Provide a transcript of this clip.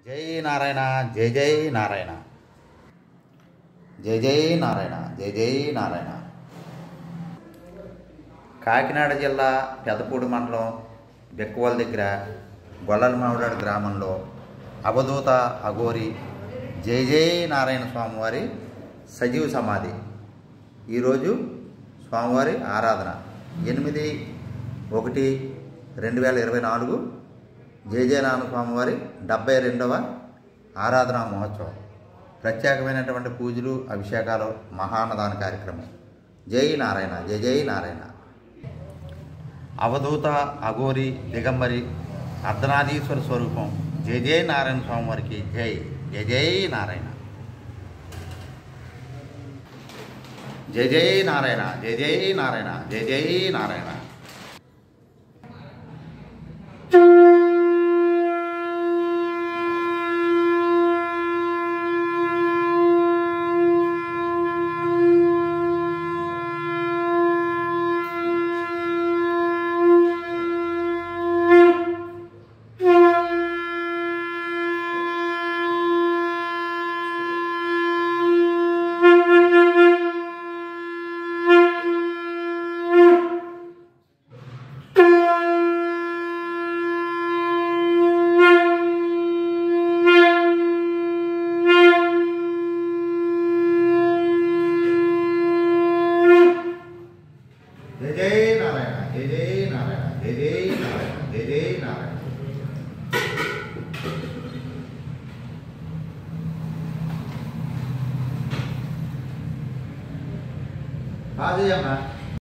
జై నారాయణ జై జై నారాయణ జై జై నారాయణ జై జై నారాయణ కాకినాడ జిల్లా పెదపూడి మండలం బెక్కువల దగ్గర గొల్లలమావిడాడు గ్రామంలో అవధూత అఘోరి జై జై నారాయణ స్వామివారి సజీవ సమాధి ఈరోజు స్వామివారి ఆరాధన ఎనిమిది ఒకటి రెండు వేల ఇరవై నాలుగు జయజయనారాయణ స్వామివారి డెబ్బై రెండవ ఆరాధనా మహోత్సవం ప్రత్యేకమైనటువంటి పూజలు అభిషేకాలు మహాన్నదాన కార్యక్రమం జై నారాయణ జయ జై నారాయణ అవధూత అఘోరి దిగంబరి అర్ధనాదీశ్వర స్వరూపం జయ జయ నారాయణ స్వామివారికి జై జయ జై నారాయణ జయ జై నారాయణ జయ జై నారాయణ జయ జై నారాయణ జయ జయ నారాయణ జయ జయ నారాయణ జయ జయ నారాయణ జయ జయ నారాయణ బాజయ్యమ్మ